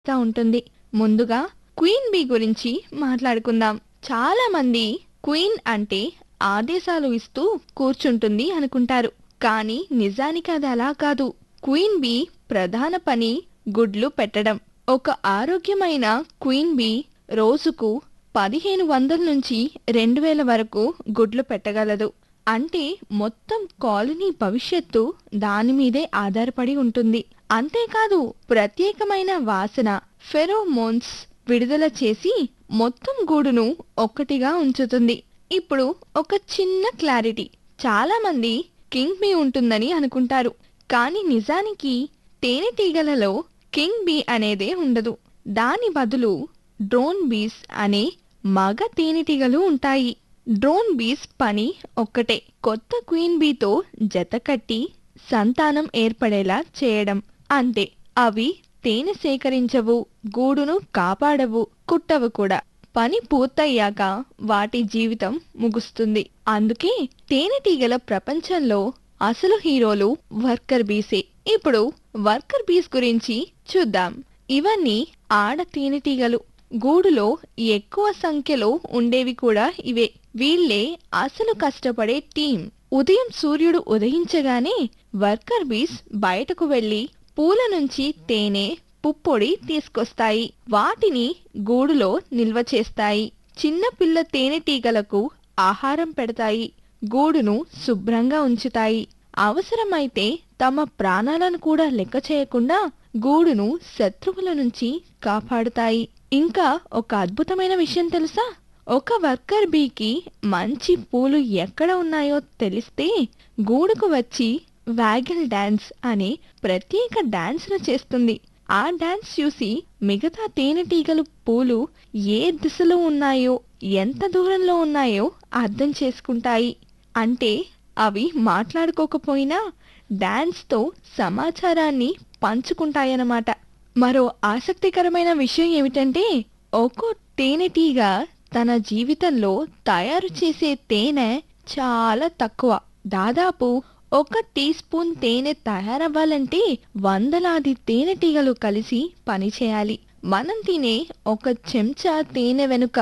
తా ఉంటుంది ముందుగా క్వీన్ బీ గురించి మాట్లాడుకుందాం చాలా మంది క్వీన్ అంటే ఆదేశాలు ఇస్తూ కూర్చుంటుంది అనుకుంటారు కానీ నిజానికి అది అలా కాదు క్వీన్ బీ ప్రధాన పని గుడ్లు పెట్టడం ఒక ఆరోగ్యమైన క్వీన్ బీ రోజుకు పదిహేను వందల నుంచి రెండు వేల వరకు గుడ్లు పెట్టగలదు అంటే మొత్తం కాలనీ భవిష్యత్తు దాని మీదే ఆధారపడి ఉంటుంది అంతేకాదు ప్రత్యేకమైన వాసన ఫెరోమోన్స్ విడుదల చేసి మొత్తం గూడును ఒక్కటిగా ఉంచుతుంది ఇప్పుడు ఒక చిన్న క్లారిటీ చాలా మంది కింగ్ బీ ఉంటుందని అనుకుంటారు కానీ నిజానికి తేనెటీగలలో కింగ్ బీ అనేదే ఉండదు దాని బదులు డ్రోన్ బీస్ అనే మగ తేనెటీగలు ఉంటాయి డ్రోన్ బీస్ పని ఒక్కటే కొత్త క్వీన్ బీతో జతకట్టి సంతానం ఏర్పడేలా చేయడం అంతే అవి తేనె సేకరించవు గూడును కాపాడవు కుట్టవు కూడా పని పూర్తయ్యాక వాటి జీవితం ముగుస్తుంది అందుకే తేనెటీగల ప్రపంచంలో అసలు హీరోలు వర్కర్ బీసే ఇప్పుడు వర్కర్ బీస్ గురించి చూద్దాం ఇవన్నీ ఆడ తేనెటీగలు గూడులో ఎక్కువ సంఖ్యలో ఉండేవి కూడా ఇవే వీళ్ళే అసలు కష్టపడే టీం ఉదయం సూర్యుడు ఉదయించగానే వర్కర్ బీస్ బయటకు వెళ్లి పూల నుంచి తేనె పుప్పొడి తీసుకొస్తాయి వాటిని గూడులో నిల్వ చేస్తాయి చిన్న పిల్ల తేనెటీగలకు ఆహారం పెడతాయి గూడును శుభ్రంగా ఉంచుతాయి అవసరమైతే తమ ప్రాణాలను కూడా లెక్క చేయకుండా గూడును శత్రువుల నుంచి కాపాడుతాయి ఇంకా ఒక అద్భుతమైన విషయం తెలుసా ఒక వర్కర్ బీకి మంచి పూలు ఎక్కడ ఉన్నాయో తెలిస్తే గూడుకు వచ్చి వ్యాగల్ డాన్స్ అనే ప్రత్యేక డాన్స్ను చేస్తుంది ఆ డాన్స్ చూసి మిగతా తేనెటీగలు పూలు ఏ దిశలో ఉన్నాయో ఎంత దూరంలో ఉన్నాయో అర్థం చేసుకుంటాయి అంటే అవి మాట్లాడుకోకపోయినా డాన్స్తో సమాచారాన్ని పంచుకుంటాయన్నమాట మరో ఆసక్తికరమైన విషయం ఏమిటంటే ఒక్కో తేనెటీగ తన జీవితంలో తయారు చేసే తేనె చాలా తక్కువ దాదాపు ఒక టీ స్పూన్ తేనె తయారవ్వాలంటే వందలాది తేనెటీగలు కలిసి పనిచేయాలి మనం తినే ఒక చెంచా తేనె వెనుక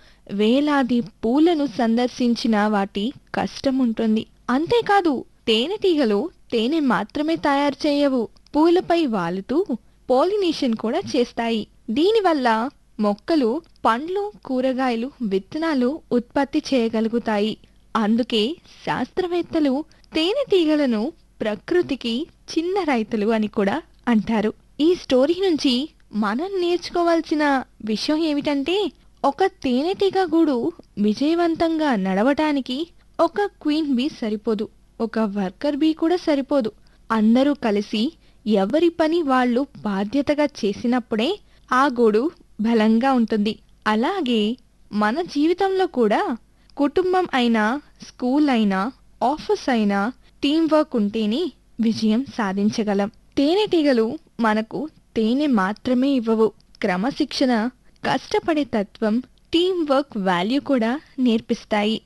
వేలాది పూలను సందర్శించిన వాటి కష్టం ఉంటుంది అంతేకాదు తేనెటీగలు తేనె మాత్రమే తయారు చేయవు పూలపై వాలుతూ పోలినేషన్ కూడా చేస్తాయి దీనివల్ల మొక్కలు పండ్లు కూరగాయలు విత్తనాలు ఉత్పత్తి చేయగలుగుతాయి అందుకే శాస్త్రవేత్తలు తేనెటీగలను ప్రకృతికి చిన్న రైతులు అని కూడా అంటారు ఈ స్టోరీ నుంచి మనం నేర్చుకోవాల్సిన విషయం ఏమిటంటే ఒక తేనెటీగ గూడు విజయవంతంగా నడవటానికి ఒక క్వీన్ బీ సరిపోదు ఒక వర్కర్ బీ కూడా సరిపోదు అందరూ కలిసి ఎవరి పని వాళ్ళు బాధ్యతగా చేసినప్పుడే ఆ గూడు బలంగా ఉంటుంది అలాగే మన జీవితంలో కూడా కుటుంబం అయినా స్కూల్ అయినా ఆఫీస్ అయినా టీం వర్క్ ఉంటేనే విజయం సాధించగలం తేనెటీగలు మనకు తేనె మాత్రమే ఇవ్వవు క్రమశిక్షణ కష్టపడే తత్వం టీం వర్క్ వాల్యూ కూడా నేర్పిస్తాయి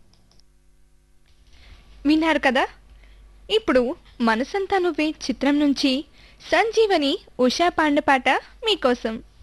విన్నారు కదా ఇప్పుడు మనసంతా నువ్వే చిత్రం నుంచి సంజీవని ఉషా పాండపాట మీకోసం